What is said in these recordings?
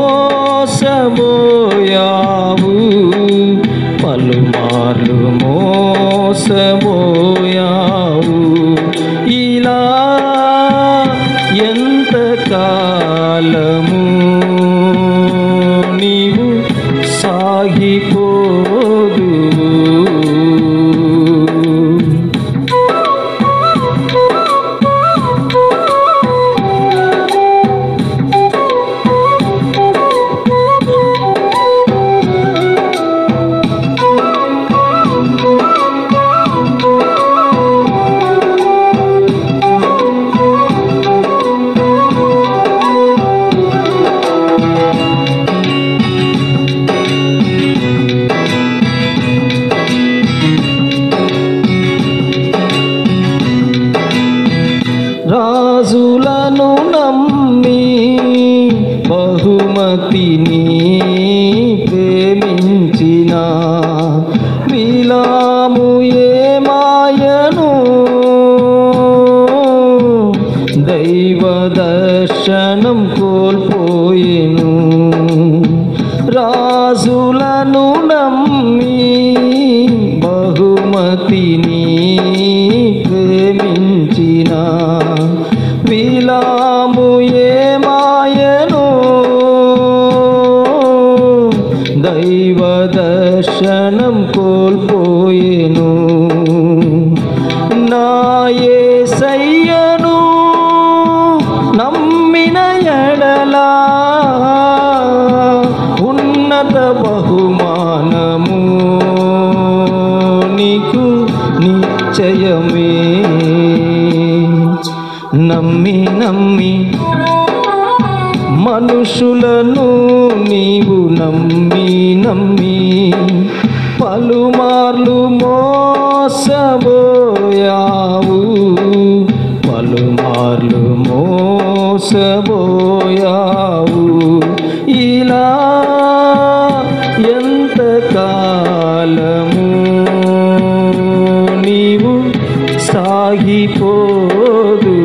మోసబోయావు పలుమార్లు మోసబోయావు ఇలా ఎంత కాలము నీవు సాగిపోదు రాజులను నమ్మి బహుమతిని ప్రేమించిన విలాము ఏమాయను దైవ దర్శనం కోల్పోయేను రాజులను నమ్మి బహుమతిని ప్రేమించిన విలాము ఏమాయను దైవ దర్శనం కోల్పోయేను నా యేసయ్యను నమ్మిన ఎడలా ఉన్నత బహుమానము నీకు నిశ్చయమే నమ్మి నమ్మి మనుషులను నీవు నమ్మి నమ్మి పలుమార్లు మోసబోయావు పలుమార్లు మోసబోయావు ఇలా ఎంత కాలము నీవు సాగిపోదు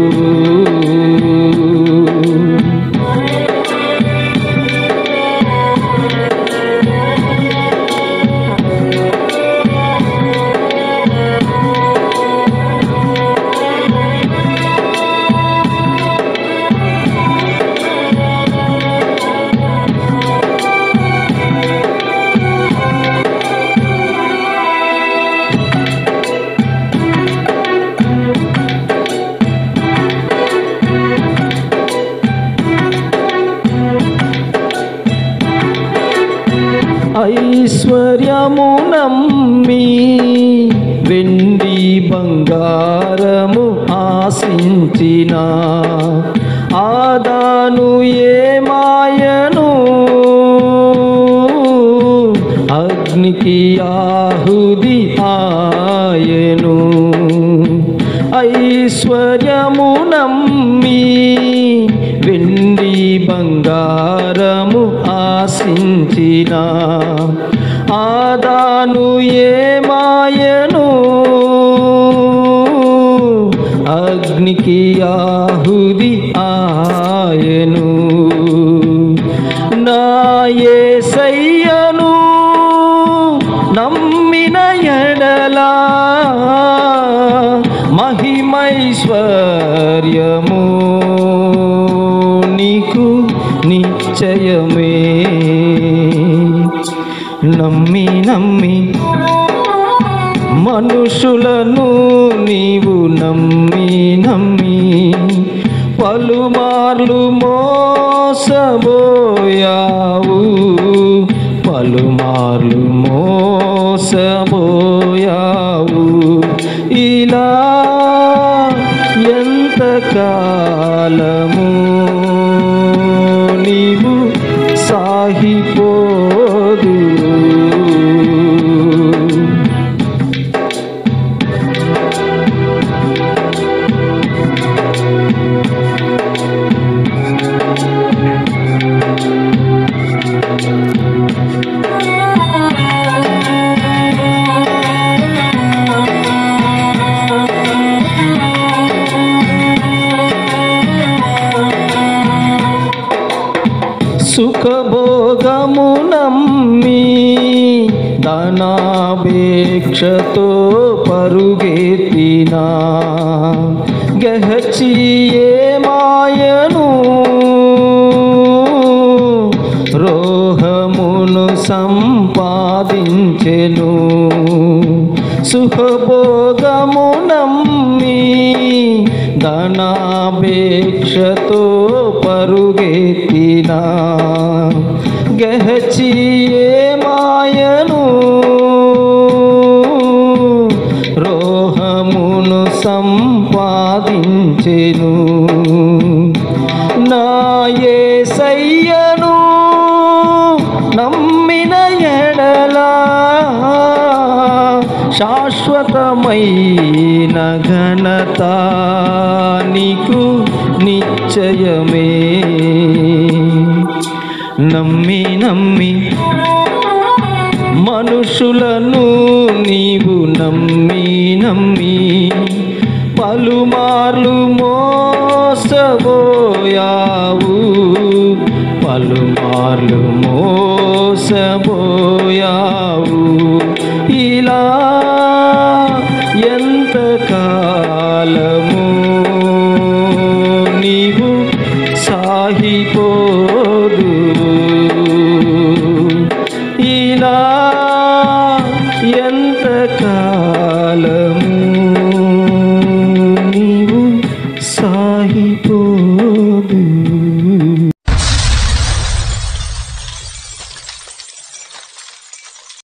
ఐశ్వర్యము నమ్మి వెండి బంగారము ఆశించిన ఆదాను ఏమాయను అగ్నికి ఆహుది ఆయను ఐశ్వర్యము నమ్మి వెండి బంగారము ఆశించిన ఆదాను ఏమాయను అగ్నికి ఆహుది ఆయను నా యేసయ్యను నమ్మిన ఎడలా మహిమైశ్వర్యము నీకు నిశ్చయమే నమ్మి నమ్మి మనుషులను నీవు నమ్మి నమ్మి పలుమార్లు మోసబోయావు పలుమార్లు మోసబోయావు ఇలా ఎంత కాలము నీవు సాగిపోదు సుఖభోగము నమ్మి ధనాపేక్షతో పరుగెత్తినా గహచియే మాయను రోహమును సంపాదించెను సుఖభోగము నమ్మి ధనాపేక్షతో పరుగెత్తినా గహచియే మాయను రోహమును సంపాదించెను నా యేసయ్యను నమ్మిన ఎడలా శాశ్వతమైన ఘనత నీకు నిశ్చయమే నమ్మి నమ్మి మనుషులను నీవు నమ్మి నమ్మి పలుమార్లు మోసబోయావు పలుమార్లు మోసబోయావు ఇలా ఎంత కాలము నీవు సాగిపోదు ఇలా ఎంత కాలము నీవు సాగిపో